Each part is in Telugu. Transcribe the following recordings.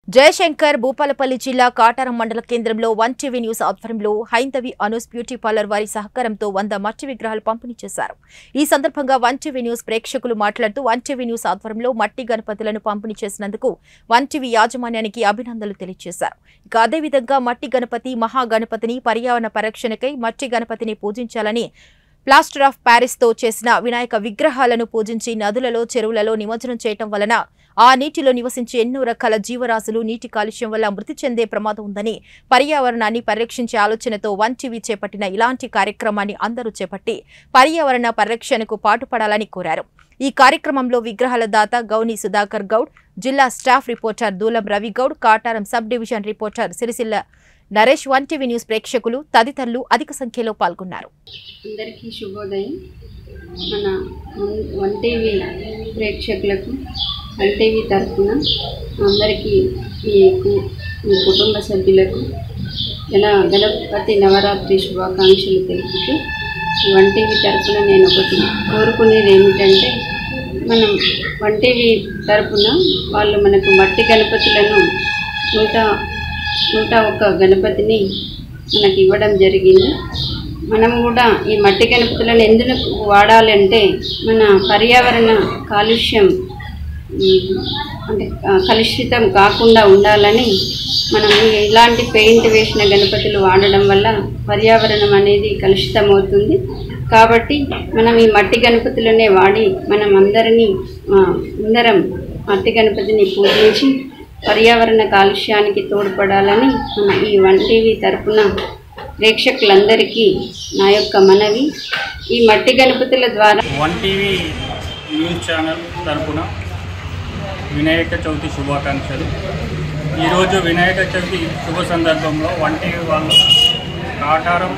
జయశంకర్ భూపాలపల్లి జిల్లా కాటారం మండల కేంద్రంలో వన్ టీవీ న్యూస్ ఆధ్వర్యంలో హైందవి అనూస్ బ్యూటీ పార్లర్ వారి సహకారంతో వంద మట్టి విగ్రహాలు పంపిణీ చేశారు ఈ సందర్భంగా వన్ టీవీ న్యూస్ ప్రేక్షకులు మాట్లాడుతూ వన్ టీవీ న్యూస్ ఆధ్వర్యంలో మట్టి గణపతులను పంపిణీ చేసినందుకు వన్ టీవీ యాజమాన్యానికి అభినందనలు తెలియజేశారు ఇక అదేవిధంగా మట్టి గణపతి మహాగణపతిని పర్యావరణ పరిరక్షణకై మట్టి గణపతిని పూజించాలని ప్లాస్టర్ ఆఫ్ ప్యారిస్ తో చేసిన వినాయక విగ్రహాలను పూజించి నదులలో చెరువులలో నిమజ్జనం చేయటం వలన ఆ నీటిలో నివసించే ఎన్నో రకాల జీవరాశులు నీటి కాలుష్యం వల్ల మృతి చెందే ప్రమాదం ఉందని పర్యావరణాన్ని పరిరక్షించే ఆలోచనతో వన్ టీవీ చేపట్టిన ఇలాంటి కార్యక్రమాన్ని అందరూ చేపట్టి పర్యావరణ పరిరక్షణకు పాటుపడాలని కోరారు ఈ కార్యక్రమంలో విగ్రహాల దాత గౌని సుధాకర్ గౌడ్ జిల్లా staff reporter Dulam Ravi Goud Kataram sub division reporter Sircilla Naresh one TV news ప్రేక్షకులు తదితరులు అధిక సంఖ్యలో పాల్గొన్నారు అందరికీ శుభోదయం మన వన్- వన్ టీవీ ప్రేక్షకులకు వన్ టీవీ తరఫున అందరికీ మీకు మీ కుటుంబ సభ్యులకు గణ గణపతి నవరాత్రి శుభాకాంక్షలు తెలుపుతూ ఈ వన్ టీవీ తరఫున నేను ఒకటి కోరుకునేది ఏమిటంటే మనం వన్ టీవీ తరఫున వాళ్ళు మనకు మట్టి గణపతులను నూట నూట ఒక్క గణపతిని మనకి ఇవ్వడం జరిగింది మనం కూడా ఈ మట్టి గణపతులను ఎందుకు వాడాలంటే మన పర్యావరణ కాలుష్యం ఉమ్, అంటే ఆ, కలుషితం కాకుండా ఉండాలని మనం ఈ ఇలాంటి పెయింట్ వేసిన గణపతులు వాడడం వల్ల పర్యావరణం అనేది కలుషితం అవుతుంది కాబట్టి మనం ఈ మట్టి గణపతులనే వాడి మనం అందరినీ ఆ, అందరం మట్టి గణపతిని పూజించి పర్యావరణ కాలుష్యానికి తోడ్పడాలని మన ఈ వన్ టీవీ తరపున ప్రేక్షకులందరికీ నా యొక్క మనవి ఈ మట్టి గణపతుల ద్వారా వన్ టీవీ న్యూస్ ఛానల్ తరపున వినాయక చవితి శుభాకాంక్షలు ఈరోజు వినాయక చవితి శుభ సందర్భంలో వన్ టీవీ వాళ్ళు కాటారం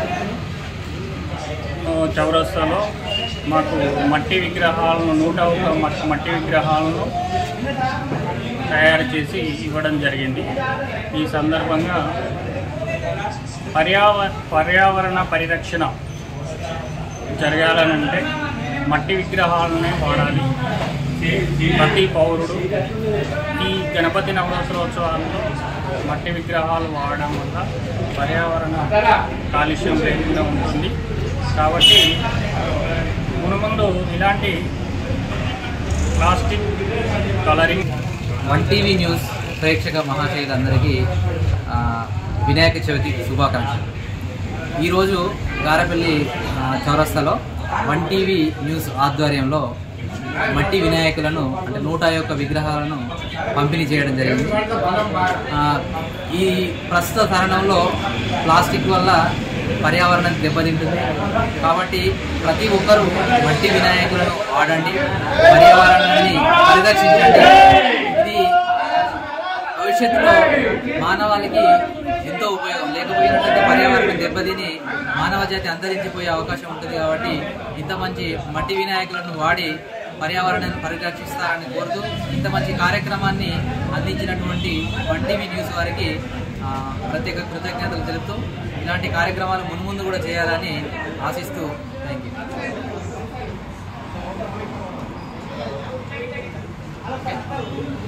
ఆ, చౌరస్తాలో మాకు మట్టి విగ్రహాలను నూట ఒక మట్- మట్టి విగ్రహాలను తయారు చేసి ఇవ్వడం జరిగింది ఈ సందర్భంగా పర్యావ పర్యావరణ పరిరక్షణ జరగాలనంటే మట్టి విగ్రహాలనే వాడాలి ప్రతి పౌరుడు ఈ గణపతి నవరాత్రోత్సవాల్లో మట్టి విగ్రహాలు వాడడం వల్ల పర్యావరణ కాలుష్యం లేకుండా ఉంటుంది కాబట్టి మునుముందు ఇలాంటి plastic colouring one TV news ప్రేక్షక మహాశయులందరికీ ఆ, వినాయక చవితి శుభాకాంక్షలు ఈరోజు గారపల్లి ఆ, చౌరస్తాలో వన్ టీవీ న్యూస్ ఆధ్వర్యంలో మట్టి వినాయకులను అంటే నూట యొక్క విగ్రహాలను పంపిణీ చేయడం జరిగింది ఆ, ఈ ప్రస్తుత తరుణంలో ప్లాస్టిక్ వల్ల పర్యావరణం దెబ్బతింటుంది కాబట్టి ప్రతి ఒక్కరూ మట్టి వినాయకులను వాడండి పర్యావరణాన్ని పరిరక్షించండి ఇది భవిష్యత్తులో మానవాళికి ఎంతో ఉపయోగం లేకపోయినట్లయితే పర్యావరణం దెబ్బతిని మానవ జాతి అంతరించిపోయే అవకాశం ఉంటుంది కాబట్టి ఇంత మంచి మట్టి వినాయకులను వాడి పర్యావరణాన్ని పరిరక్షిస్తారని కోరుతూ ఇంత మంచి కార్యక్రమాన్ని అందించినటువంటి వన్ టీవీ న్యూస్ వారికి ఆ, ప్రత్యేక కృతజ్ఞతలు తెలుపుతూ ఇలాంటి కార్యక్రమాలు మున్ముందు కూడా చేయాలని ఆశిస్తూ థ్యాంక్ యూ